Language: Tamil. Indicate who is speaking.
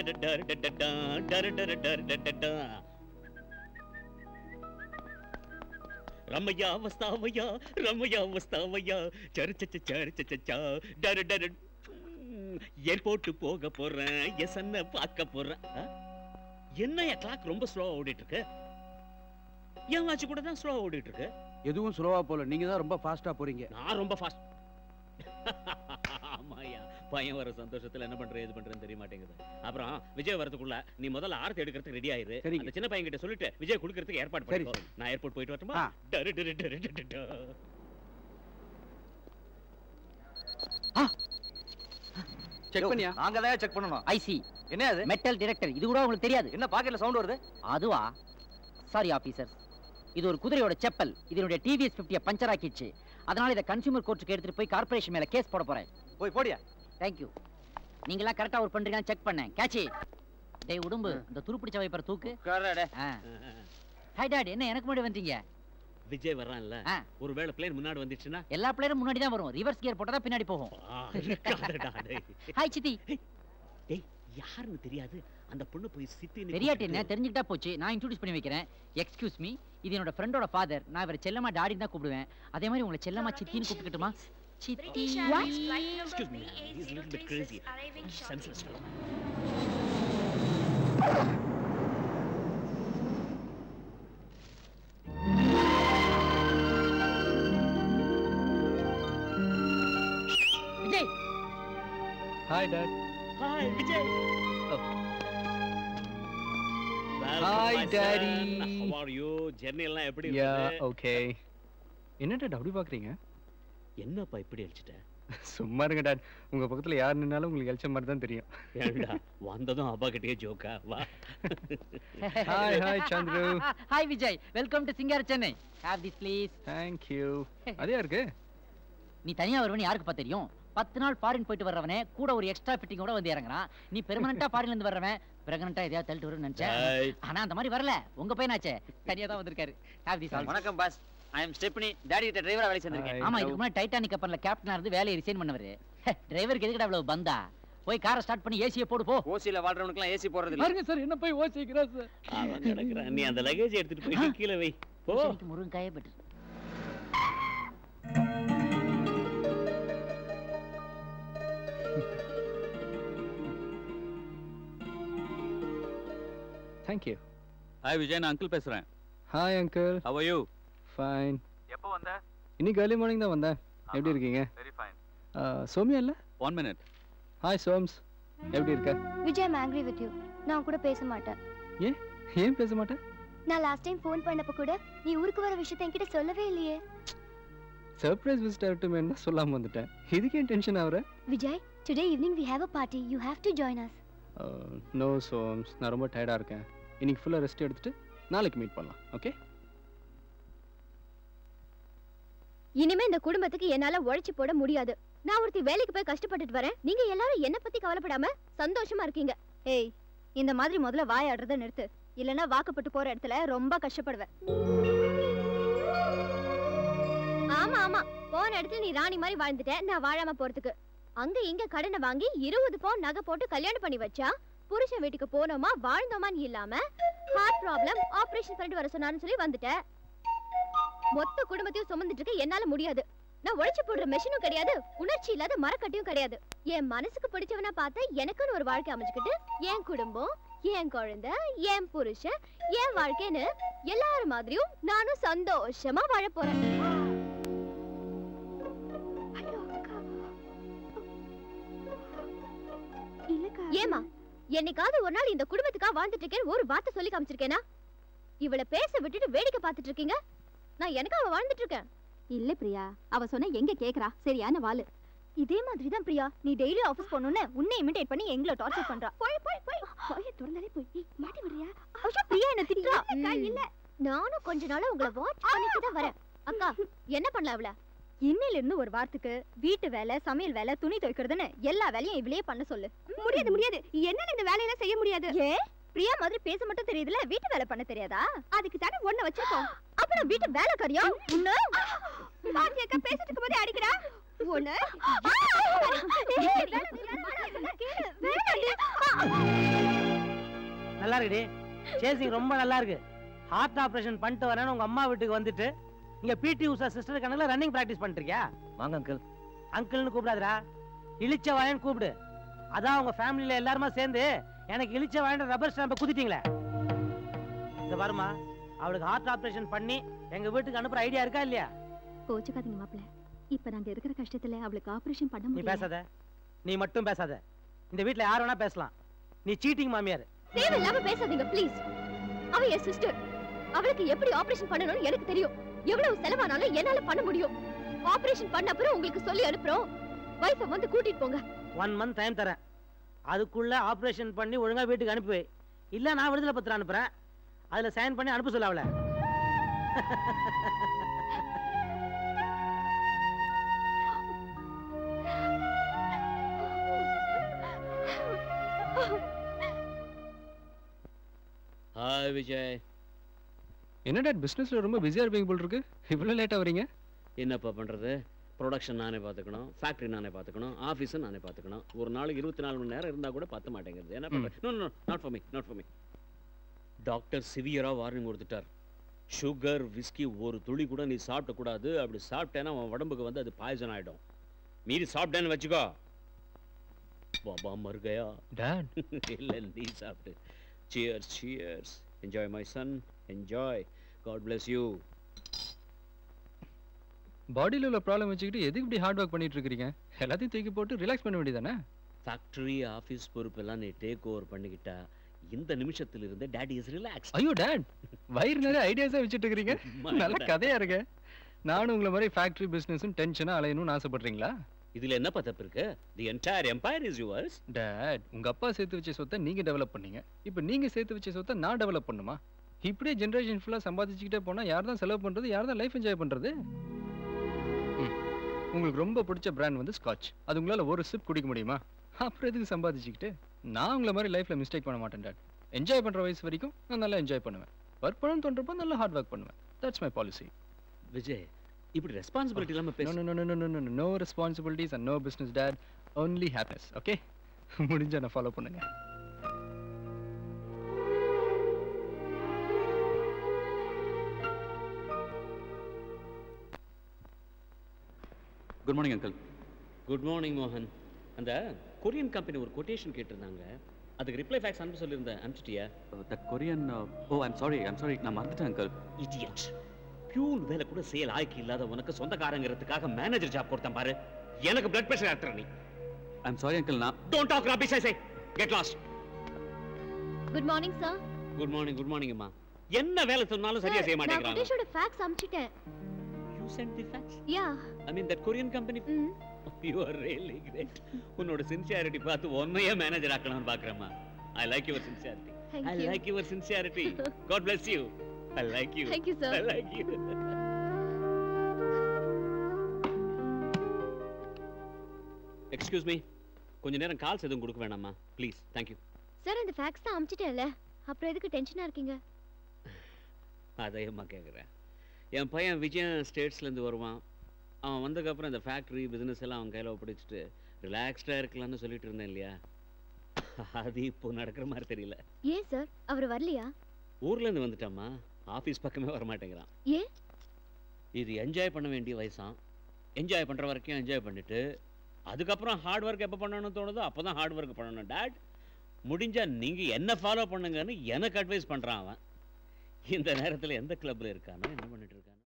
Speaker 1: டர் டர் டர் டா, டர் டர் டர் டர் டர் டா. ரம்மையா வஸ்தாவையா ரம்மையா வஸ்தாவையா சர்ச்ச சர்ச்ச டர் டர் ஏர்போர்ட் போக போறேன் எஸ் அண்ண பார்க்க போறேன் ஆ? என்ன என் கிளாக் ரொம்ப ஸ்லோவா ஓடிட்டு இருக்கு என் வாட்ச் கூட தான் ஸ்லோவா ஓடிட்டு இருக்கு
Speaker 2: எதுவும் சுலவா போல நீங்க தான் ரொம்ப ஃபாஸ்டா போறீங்க
Speaker 1: நான் ரொம்ப ஃபாஸ்ட் ஆமாயா பையன் வர சந்தோஷத்துல என்ன பண்ற ஏது பண்றேன்னு தெரிய மாட்டேங்குது அப்புறம் விஜய் வரதுக்குள்ள நீ முதல்ல ஆரத்தி எடுக்கிறதுக்கு ரெடி ஆயிரு
Speaker 2: சரிங்க.
Speaker 1: அந்த சின்ன பையன் கிட்ட சொல்லிட்டு விஜய் குடுக்கறதுக்கு ஏற்பாடு
Speaker 2: சரி,
Speaker 1: பண்ணி நான் ஏர்போர்ட் போயிட்டு வரட்டுமா
Speaker 2: ஆ.
Speaker 1: டரு டரு டரு டரு டரு.
Speaker 2: செக் பண்ணியா
Speaker 3: நாங்க தான் செக் பண்ணணும்
Speaker 4: ஐசி
Speaker 3: என்ன அது
Speaker 4: மெட்டல் டிடெக்டர் இது கூட உங்களுக்கு தெரியாது
Speaker 3: என்ன பாக்கெட்ல சவுண்ட் வருது
Speaker 4: அதுவா சாரி ஆபீசர் இது ஒரு குதிரையோட செப்பல் இதனுடைய டிவிஎஸ் 50 பஞ்சர் ஆக்கிடுச்சு அதனால இதை கன்சியூமர் கோர்ட்டுக்கு எடுத்துட்டு போய் கார்ப்பரேஷன் மேல கேஸ் போட போறேன்
Speaker 3: போய் போடியா
Speaker 4: தேங்க்யூ நீங்களாம் கரெக்டா ஒர்க் பண்றீங்கன்னு செக் பண்ணேன் கேட்சி டேய் உடும்பு இந்த துருப்பிடிச்ச வைப்பர் தூக்கு ஆ. ஹாய் டாட் என்ன எனக்கு முன்னாடி வந்தீங்க
Speaker 1: விஜய் வர்றான்ல
Speaker 4: ஆ.
Speaker 1: ஒருவேளை பிளேன் முன்னாடி வந்துச்சுன்னா
Speaker 4: எல்லா பிளேயரும் முன்னாடி தான் வரும் ரிவர்ஸ் கியர் போட்டா தான் பின்னாடி போகும்
Speaker 1: ஆ, இருக்காதடா, டேய்.
Speaker 4: ஹாய் சித்தி
Speaker 1: டேய் யாருன்னு தெரியாது அந்த பொண்ணு போய் சித்தி
Speaker 4: தெரியாட்டி என்ன தெரிஞ்சுக்கிட்டா போச்சு நான் இன்ட்ரோடியூஸ் பண்ணி வைக்கிறேன் எக்ஸ்கியூஸ் மீ இது என்னோட ஃப்ரெண்டோட ஃபாதர் நான் இவரை செல்லமா டாடி தான் கூப்பிடுவேன் அதே மாதிரி உங்களை செல்லமா சித்தின்னு கூப்பிட்டுக்கிட்டுமா சித்தி
Speaker 1: Excuse me, ma'am. He's a little bit crazy. Senseless fellow.
Speaker 4: Vijay
Speaker 5: hi dad
Speaker 1: Hi, Vijay.
Speaker 5: Oh.
Speaker 1: Welcome,
Speaker 5: Hi,
Speaker 1: my son.
Speaker 5: Daddy.
Speaker 1: How are you? Journey எல்லாம் எப்படி
Speaker 5: யா
Speaker 1: இருந்தது?
Speaker 5: ஓகே என்ன டாட் அப்படி பார்க்குறீங்க
Speaker 1: என்னப்பா இப்படி அழிச்சிட்ட
Speaker 5: சும்மா இருங்க டாட் உங்க பக்கத்துல யார் நின்னாலும் உங்களுக்கு எல்ச்ச மாதிரி தான் தெரியும்
Speaker 1: ஏண்டா வந்ததும் அப்பா கிட்டயே ஜோக்கா வா
Speaker 5: hi hi Chandru
Speaker 4: hi Vijay welcome to Singara Chennai have this please
Speaker 5: thank you அதே இருக்கு
Speaker 4: நீ தனியா வருவன்னு யாருக்குப்பா தெரியும் பத்து நாள் ஃபாரின் போயிட்டு வர்றவனே கூட ஒரு எக்ஸ்ட்ரா ஃபிட்டிங்கோட வந்து இறங்குறான் நீ பெர்மனண்டா ஃபாரின்ல இருந்து வர்றவன் பிரெக்னண்டா எதையாவது தள்ளிட்டு வரும்னு நினைச்சேன்
Speaker 1: Right.
Speaker 4: ஆனா அந்த மாதிரி வரல உங்க பையனாச்சே தனியா தான் வந்திருக்காரு ஹேவ் திஸ் ஆல்
Speaker 3: வணக்கம் boss I am stepney daddy கிட்ட டிரைவரா வேலை செஞ்சிருக்கேன்
Speaker 5: Hi.
Speaker 4: ஆமா இதுக்கு முன்னாடி டைட்டானிக் கப்பல்ல கேப்டனா இருந்து வேலையை ரிசைன் பண்ணவரு டிரைவருக்கு எதுக்குடா அவ்வளவு பந்தா போய் காரை ஸ்டார்ட் பண்ணி ஏசியை போடு போ
Speaker 3: ஓசியில வாழ்றவனுக்குலாம் ஏசி போறது இல்ல
Speaker 5: பாருங்க சார் என்ன போய் ஓசிக்கிறா சார்
Speaker 1: அவன் கிடக்குறான் நீ அந்த லக்கேஜ் எடுத்துட்டு போயிட்டு கீழே வை போ
Speaker 4: சனிக்கு முருங்காயே பெற்று
Speaker 5: தேங்க் யூ
Speaker 6: ஹாய் விஜய் நான் அங்கிள் பேசுறேன்
Speaker 5: hi uncle
Speaker 6: how are you
Speaker 5: fine
Speaker 6: எப்போ வந்த
Speaker 5: இன்னைக்கு ஏர்லி மார்னிங் தான் வந்தேன் எப்படி இருக்கீங்க
Speaker 6: வெரி ஃபைன்
Speaker 5: ஆ, சௌமியா இல்ல
Speaker 6: ஒன் மினிட்
Speaker 5: ஹாய் சோம்ஸ் எப்படி இருக்க
Speaker 7: Vijay I'm angry with you நான் கூட பேச மாட்டேன்
Speaker 5: ஏன் பேச மாட்டேன்
Speaker 7: நான் லாஸ்ட் டைம் ஃபோன் பண்ணப்ப கூட நீ ஊருக்கு வர விஷயத்தை என்கிட்ட சொல்லவே இல்லையே
Speaker 5: சர்ப்ரைஸ் விசிட் ஆகட்டுமே தான் சொல்லாம வந்துட்டேன் இதுக்கு ஏன் டென்ஷன் ஆகுற
Speaker 7: Vijay today evening we have a party you have to join us
Speaker 5: no Soms நான் ரொம்ப டயர்டாக இருக்கேன் இன்னைக்கு ஃபுல்லாக ரெஸ்ட் எடுத்துட்டு நாளைக்கு மீட் பண்ணலாம் ஓகே
Speaker 7: இனிமே இந்த குடும்பத்துக்கு என்னால உழைச்சு போட முடியாது நான் ஒருத்தி வேலைக்கு போய் கஷ்டப்பட்டுட்டு வரேன் நீங்க எல்லாரும் என்ன பத்தி கவலைப்படாம சந்தோஷமா இருக்கீங்க ஏய் இந்த மாதிரி முதல்ல வாயாடுறத நிறுத்து இல்லனா வாக்கப்பட்டு போற இடத்துல ரொம்ப கஷ்டப்படுவேன் ஆமா ஆமா போன இடத்துல நீ ராணி மாதிரி வாழ்ந்துட்ட நான் வாழாம போறதுக்கு அங்க இங்க கடனை வாங்கி இருபது பவுன் நகை போட்டு கல்யாணம் பண்ணி வச்சா புருஷன் வீட்டுக்கு போனோமா வாழ்ந்தோமான்னு இல்லாம ஹார்ட் ப்ராப்ளம் ஆபரேஷன் பண்ணிட்டு வர சொன்னாருன்னு சொல்லி வந்துட்டேன் மொத்த குடும்பத்தையும் சுமந்துட்டு இருக்க என்னால முடியாது நான் உழைச்சு போடுற மெஷினும் கிடையாது உணர்ச்சி இல்லாத மரக்கட்டையும் கிடையாது என் மனசுக்கு பிடிச்சவனா பார்த்து எனக்குன்னு ஒரு வாழ்க்கை அமைச்சுக்கிட்டு என் குடும்பம் என் குழந்தை என் புருஷன் என் வாழ்க்கைன்னு எல்லாரும் மாதிரியும் நானும் சந்தோஷமா வாழ போறேன் ஏமா என்னைக்காவது ஒரு நாள் இந்த குடும்பத்துக்கா வாழ்ந்துட்டு இருக்கேன் ஒரு வார்த்தை சொல்லி காமிச்சிருக்கேனா இவளை பேச விட்டுட்டு வேடிக்கை பார்த்துட்டு இருக்கீங்க நான் எனக்கு அவ வாழ்ந்துட்டு இருக்கேன் இல்ல பிரியா அவ சொன்ன எங்க கேக்குறா சரியான வாளு இதே மாதிரி தான் பிரியா நீ டெய்லி ஆபீஸ் போகணும்னு உன்னை இமிடேட் பண்ணி எங்களை டார்ச்சர் பண்றா போய் போய் போய் போய் திறந்தாலே போய் ஏய், மாட்டி விடுறியா ஐயோ பிரியா என்ன திட்டுறா இல்ல நானும் கொஞ்ச நாளா உங்களை வாட்ச் பண்ணிட்டு தான் வரேன் அக்கா என்ன பண்ணலாம் அவள இன்னையில இருந்து ஒரு வாரத்துக்கு வீட்டு வேலை சமையல் வேலை துணி துவைக்கிறதுன்னு எல்லா வேலையும் இவளையே பண்ண சொல்லு முடியாது முடியாது என்ன இந்த வேலையெல்லாம் செய்ய முடியாது ஏ பிரியா மாதிரி பேச மட்டும் தெரியுதுல வீட்டு வேலை பண்ண தெரியாதா அதுக்கு தானே ஒண்ணு வச்சிருக்கோம் அப்புறம் வீட்டு வேலைக்காரியா உன்ன பாத்தியக்கா பேசிட்டு இருக்கும்போதே அடிக்கிறா உன்னை
Speaker 8: நல்லா இருக்குடி சேசிங் ரொம்ப நல்லா இருக்கு ஹார்ட் ஆபரேஷன் பண்ணிட்டு வரேன்னு உங்க அம்மா வீட்டுக்கு வந்துட்டு இங்க பிடி உஷா சிஸ்டர் கணக்குல ரன்னிங் பிராக்டிஸ் பண்ணிட்டு இருக்கியா
Speaker 3: வாங்க அங்கிள்
Speaker 8: அங்கிள்னு கூப்பிடாதடா இழிச்ச வாயன்னு கூப்பிடு அதான் உங்க ஃபேமிலில எல்லாருமா சேர்ந்து எனக்கு இழிச்ச வாயன்ற ரப்பர் ஸ்டாம்பை குதிட்டீங்களே இந்த பாருமா அவளுக்கு ஹார்ட் ஆபரேஷன் பண்ணி எங்க வீட்டுக்கு அனுப்புற ஐடியா இருக்கா இல்லையா
Speaker 7: கோச்சுக்காதீங்க மாப்பிள்ள இப்ப நாங்க இருக்கிற கஷ்டத்துல அவளுக்கு ஆபரேஷன் பண்ண
Speaker 8: நீ
Speaker 7: முடியல
Speaker 8: பேசாத நீ மட்டும் பேசாத இந்த வீட்ல யார் வேணா பேசலாம் நீ சீட்டிங் மாமியார்
Speaker 7: தேவையில்லாம பேசாதீங்க ப்ளீஸ் அவ என் சிஸ்டர் அவளுக்கு எப்படி ஆபரேஷன் பண்ணணும்னு எனக்கு தெரியும் எவ்வளவு செலவானாலும் என்னால பண்ண முடியும் ஆபரேஷன் பண்ண அப்புறம் உங்களுக்கு சொல்லி அனுப்புறோம் வைஃபை வந்து கூட்டிட்டு போங்க
Speaker 8: ஒன் மந்த் டைம் தரேன் அதுக்குள்ள ஆபரேஷன் பண்ணி ஒழுங்கா வீட்டுக்கு அனுப்பி வை இல்ல நான் விடுதலை பத்திரம் அனுப்புறேன் அதுல சைன் பண்ணி அனுப்ப சொல்ல அவளை
Speaker 1: ஹாய் விஜய்
Speaker 5: என்ன டேட் பிஸ்னஸில் ரொம்ப பிஸியாக இருப்பீங்க போல் இருக்கு இவ்வளோ லேட்டாக வரீங்க
Speaker 1: என்னப்பா பண்றது ப்ரொடக்ஷன் நானே பார்த்துக்கணும் ஃபேக்ட்ரி நானே பார்த்துக்கணும் ஆஃபீஸும் நானே பார்த்துக்கணும் ஒரு நாளைக்கு இருபத்தி நாலு மணி நேரம் இருந்தால் கூட பத்த மாட்டேங்குது என்ன பண்ணுறது no no not for me not for me doctor சிவியராக வார்னிங் கொடுத்துட்டார் சுகர் விஸ்கி ஒரு துளி கூட நீ சாப்பிடக்கூடாது அப்படி சாப்பிட்டேன்னா உன் உடம்புக்கு வந்து அது பாய்சன் ஆகிடும் மீறி சாப்பிட்டேன்னு வச்சுக்கோ பாபா மறுகையா
Speaker 5: டேட்
Speaker 1: இல்லை நீ சாப்பிட்டு cheers cheers enjoy my son enjoy god bless you
Speaker 5: பாடியில் உள்ள ப்ராப்ளம் வச்சுக்கிட்டு எதுக்கு இப்படி ஹார்ட் ஒர்க் பண்ணிட்டு இருக்கீங்க எல்லாத்தையும் தூக்கி போட்டு ரிலாக்ஸ் பண்ண வேண்டியதானே
Speaker 1: ஃபேக்ட்ரி ஆஃபீஸ் பொறுப்பெல்லாம் நீ டேக் ஓவர் பண்ணிக்கிட்டா இந்த நிமிஷத்துல இருந்தே டேடி இஸ் ரிலாக்ஸ்
Speaker 5: ஐயோ டேட் வயிறு நிறைய ஐடியாஸாக வச்சுட்டு இருக்கிறீங்க நல்ல கதையா இருக்கு நானும் உங்களை மாதிரி ஃபேக்ட்ரி பிஸ்னஸும் டென்ஷனாக அலையணும்னு ஆசைப்படுறீங்களா
Speaker 1: இதுல என்னப்பா தப்பு இருக்கு the entire empire is yours
Speaker 5: dad உங்க அப்பா சேர்த்து வச்ச சொத்தை நீங்க டெவலப் பண்ணீங்க இப்போ நீங்க சேர்த்து வச்ச சொத்தை நான் டெவலப் பண்ணுமா இப்படியே ஜென்ரேஷன் ஃபுல்லா சம்பாதிச்சுக்கிட்டே போனா யார் தான் செலவு பண்றது யார் தான் லைஃப் என்ஜாய் பண்றது ம். உங்களுக்கு ரொம்ப பிடிச்ச பிராண்ட் வந்து ஸ்காட்ச் அது உங்களால ஒரு சிப் குடிக்க முடியுமா அப்புறம் எதுக்கு சம்பாதிச்சுக்கிட்டு நான் உங்களை மாதிரி லைஃப்ல மிஸ்டேக் பண்ண மாட்டேன் டேட் என்ஜாய் பண்ற வயசு வரைக்கும் நான் நல்லா என்ஜாய் பண்ணுவேன் ஒர்க் பண்ணணும்னு தோன்றப்போ நல்லா ஹார்ட் ஒர்க் பண்ணுவேன் தட்ஸ் மை பாலிசி
Speaker 1: விஜய் இப்படி ரெஸ்பான்சிபிலிட்டி இல்லாம
Speaker 5: No,
Speaker 1: பேசு
Speaker 5: no, no, no, no, no, no, no, no responsibilities and no business, Dad. Only happiness, okay? முடிஞ்சா நான் ஃபாலோ பண்ணுங்க
Speaker 6: good morning uncle
Speaker 1: good morning மோகன் அந்த கொரியன் கம்பெனி ஒரு கொட்டேஷன் கேட்டிருந்தாங்க அதுக்கு ரிப்ளை ஃபேக்ஸ் அனுப்ப சொல்லியிருந்தேன் அனுப்பிச்சிட்டியா
Speaker 6: that Korean oh I'm sorry I'm sorry நான் மறந்துட்டேன் அங்கிள்
Speaker 1: இடியட் பியூன் வேலை கூட செயல் ஆய்க்கு இல்லாத உனக்கு சொந்தக்காரங்கிறதுக்காக மேனேஜர் ஜாப் கொடுத்தேன் பாரு எனக்கு பிளட் பிரஷர் ஆத்துற நீ
Speaker 6: ஐம் சாரி அங்கிள் நான்
Speaker 1: don't talk rubbish I say get lost
Speaker 7: good morning sir
Speaker 1: good morning good morning அம்மா என்ன வேலை சொன்னாலும் சரியா செய்ய
Speaker 7: நான்
Speaker 1: மாட்டேங்கிறாங்க
Speaker 7: கொட்டேஷோட ஃபேக்ஸ் அனுப்பிச்சிட்டேன்
Speaker 1: you sent the fax
Speaker 7: ya
Speaker 1: I mean that Korean company
Speaker 7: hmm
Speaker 1: you are really great உன்னோட சின்சியாரிட்டி பார்த்து உன்னையே மேனேஜர் ஆக்கணும்னு பார்க்குறேம்மா I like your sincerity
Speaker 7: Thank
Speaker 1: I
Speaker 7: you.
Speaker 1: Like your sincerity god bless you I like you
Speaker 7: Thank you, sir.
Speaker 1: I like you excuse me கொஞ்ச நேரம் கால்ஸ் எதுவும் கொடுக்க வேணாமா ப்ளீஸ் தேங்க்யூ
Speaker 7: சார் அந்த ஃபேக்ஸ் தான் அனுப்பிச்சிட்டேன்ல அப்புறம் எதுக்கு டென்ஷனா இருக்கீங்க
Speaker 1: அதையம்மா கேட்குறேன் என் பையன் விஜயன் ஸ்டேட்ஸ்லேருந்து வருவான் அவன் வந்ததுக்கப்புறம் இந்த ஃபேக்ட்ரி பிஸ்னஸ் எல்லாம் அவன் கையில் ஒப்படைச்சிட்டு ரிலாக்ஸ்டாக இருக்கலாம்னு சொல்லிட்டு இருந்தேன் இல்லையா அது இப்போ நடக்கிற மாதிரி தெரியல
Speaker 7: ஏன் சார் அவர் வரலையா
Speaker 1: ஊர்லேருந்து வந்துட்டாம்மா ஆஃபீஸ் பக்கமே வர மாட்டேங்கிறான்
Speaker 7: ஏன்
Speaker 1: இது என்ஜாய் பண்ண வேண்டிய வயசாம் என்ஜாய் பண்ணுற வரைக்கும் என்ஜாய் பண்ணிட்டு அதுக்கப்புறம் ஹார்ட் ஒர்க் எப்போ பண்ணணும்னு தோணுதோ அப்போ தான் ஹார்ட் ஒர்க் பண்ணணும் டேட் முடிஞ்சா நீங்கள் என்ன ஃபாலோ பண்ணுங்கன்னு எனக்கு அட்வைஸ் பண்ணுறான் அவன் இந்த நேரத்தில் எந்த கிளப்பில் இருக்கானோ என்ன பண்ணிட்டு இருக்கான்